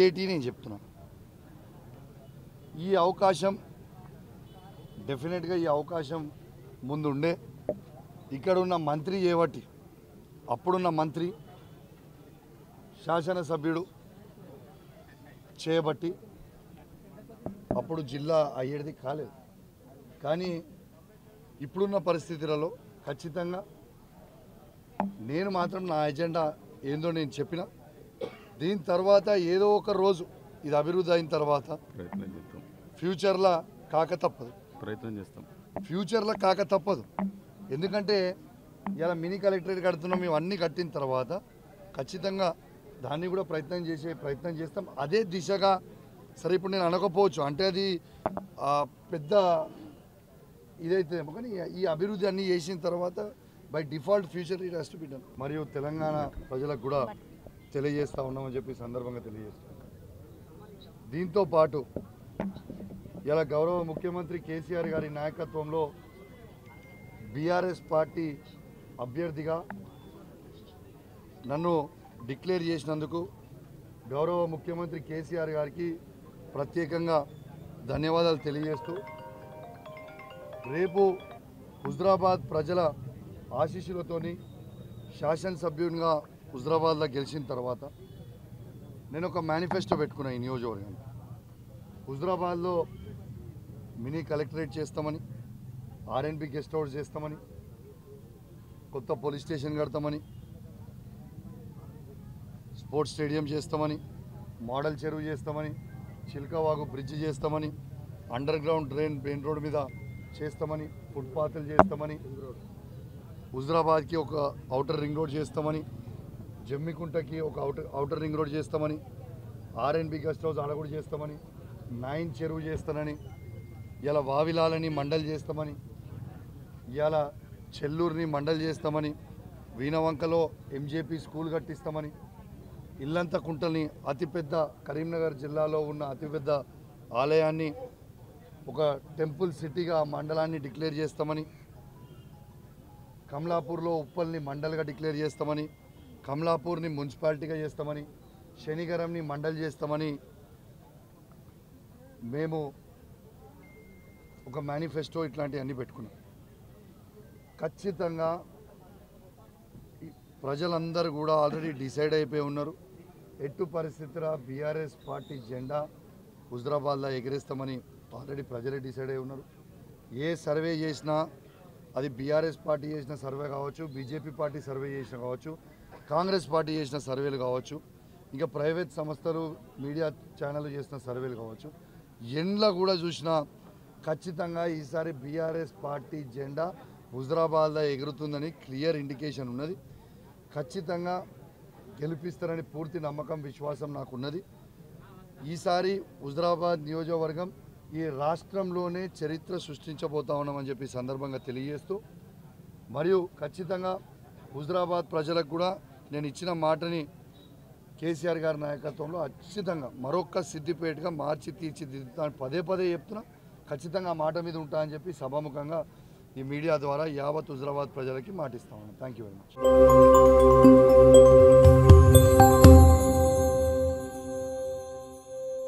creative నేను చెప్తున్నా ఈ అవకాశం డెఫినెట్గా ఈ అవకాశం ముందుండే ఇక్కడ ఉన్న మంత్రి ఏవటి అప్పుడున్న మంత్రి శాసనసభ్యుడు చేయబట్టి అప్పుడు జిల్లా అయ్యేది కాలేదు కానీ ఇప్పుడున్న పరిస్థితులలో ఖచ్చితంగా నేను మాత్రం నా ఎజెండా ఏందో నేను చెప్పిన దీని తర్వాత ఏదో ఒక రోజు ఇది అభివృద్ధి అయిన తర్వాత ప్రయత్నం చేస్తాం ఫ్యూచర్లో కాక తప్పదు ప్రయత్నం చేస్తాం ఫ్యూచర్లో కాక తప్పదు ఎందుకంటే ఇలా మినీ కలెక్టరేట్ కడుతున్నాం మేము అన్నీ కట్టిన తర్వాత ఖచ్చితంగా దాన్ని కూడా ప్రయత్నం చేసే ప్రయత్నం చేస్తాం అదే దిశగా సరే ఇప్పుడు నేను అనకపోవచ్చు అంటే అది ఆ, పెద్ద ఇదైతే కానీ ఈ అభివృద్ధి అన్నీ చేసిన తర్వాత by default future it has to be done మరియు తెలంగాణ ప్రజలకు కూడా తెలియజేస్తా ఉన్నామని చెప్పి ఈ సందర్భంగా తెలియజేస్తాం దీంతో పాటు ఇలా గౌరవ ముఖ్యమంత్రి కేసీఆర్ గారి నాయకత్వంలో బీఆర్ఎస్ పార్టీ అభ్యర్థిగా నన్ను డిక్లేర్ చేసినందుకు గౌరవ ముఖ్యమంత్రి కేసీఆర్ గారికి ప్రత్యేకంగా ధన్యవాదాలు తెలియజేస్తూ రేపు హుజరాబాద్ ప్రజల ఆశీస్సులతోని శాసనసభ్యునిగా హుజరాబాద్లో గెలిచిన తర్వాత నేను ఒక మేనిఫెస్టో పెట్టుకున్నా ఈ నియోజకవర్గానికి హుజరాబాద్లో మినీ కలెక్టరేట్ చేస్తామని ఆర్ఎన్బి గెస్ట్ హౌస్ చేస్తామని కొత్త పోలీస్ స్టేషన్ కడతామని స్పోర్ట్స్ స్టేడియం చేస్తామని మోడల్ చెరువు చేస్తామని చిల్కవాగు బ్రిడ్జ్ చేస్తామని underground drain main road మీద చేస్తామని ఫుట్పాత్లు చేస్తామని హుజరాబాద్కి ఒక అవుటర్ రింగ్ రోడ్ చేస్తామని జమ్మికుంటకి ఒక అవుటర్ అవుటర్ రింగ్ రోడ్ చేస్తామని ఆర్ఎన్బి గెస్ట్ హౌస్ ఆడ కూడా చేస్తామని నైన్ చెరువు చేస్తానని ఇలా వావిలాలని మండల్ చేస్తామని ఇవాళ చెల్లూరుని మండల్ చేస్తామని వీణవంకలో ఎంజేపీ స్కూల్ కట్టిస్తామని ఇల్లంత కుంటల్ని అతిపెద్ద కరీంనగర్ జిల్లాలో ఉన్న అతిపెద్ద ఆలయాన్ని ఒక టెంపుల్ సిటీగా ఆ మండలాన్ని డిక్లేర్ చేస్తామని కమలాపూర్లో ఉప్పల్ని మండల్గా డిక్లేర్ చేస్తామని కమలాపూర్ని మున్సిపాలిటీగా చేస్తామని శనిగరంని మండల్ చేస్తామని మేము ఒక మేనిఫెస్టో ఇట్లాంటివన్నీ పెట్టుకున్నాం ఖచ్చితంగా ఈ ప్రజలందరూ కూడా ఆల్రెడీ డిసైడ్ అయిపోయి ఉన్నారు ఎట్టు పరిస్థితుల బీఆర్ఎస్ పార్టీ జెండా హుజరాబాద్లో ఎగిరేస్తామని ఆల్రెడీ ప్రజలే డిసైడ్ అయి ఉన్నారు ఏ సర్వే చేసినా అది బీఆర్ఎస్ పార్టీ చేసిన సర్వే కావచ్చు బీజేపీ పార్టీ సర్వే చేసిన కావచ్చు కాంగ్రెస్ పార్టీ చేసిన సర్వేలు కావచ్చు ఇంకా ప్రైవేట్ సంస్థలు మీడియా ఛానల్ చేసిన సర్వేలు కావచ్చు ఎండ్ల కూడా చూసినా ఖచ్చితంగా ఈసారి బీఆర్ఎస్ పార్టీ జెండా హుజరాబాద్లో ఎగురుతుందని క్లియర్ ఇండికేషన్ ఉన్నది ఖచ్చితంగా గెలిపిస్తారని పూర్తి నమ్మకం విశ్వాసం నాకున్నది ఈసారి హుజరాబాద్ నియోజకవర్గం ఈ రాష్ట్రంలోనే చరిత్ర సృష్టించబోతా ఉన్నామని చెప్పి ఈ సందర్భంగా తెలియజేస్తూ మరియు ఖచ్చితంగా హుజరాబాద్ ప్రజలకు కూడా నేను ఇచ్చిన మాటని కేసీఆర్ గారి నాయకత్వంలో ఖచ్చితంగా మరొక్క సిద్దిపేటగా మార్చి తీర్చిదిద్దుతా పదే పదే చెప్తున్నా ఖచ్చితంగా ఆ మాట మీద ఉంటా అని చెప్పి సభాముఖంగా ఈ మీడియా ద్వారా యావత్ హుజరాబాద్ ప్రజలకి మాటిస్తా ఉన్నాను థ్యాంక్ యూ వెరీ మచ్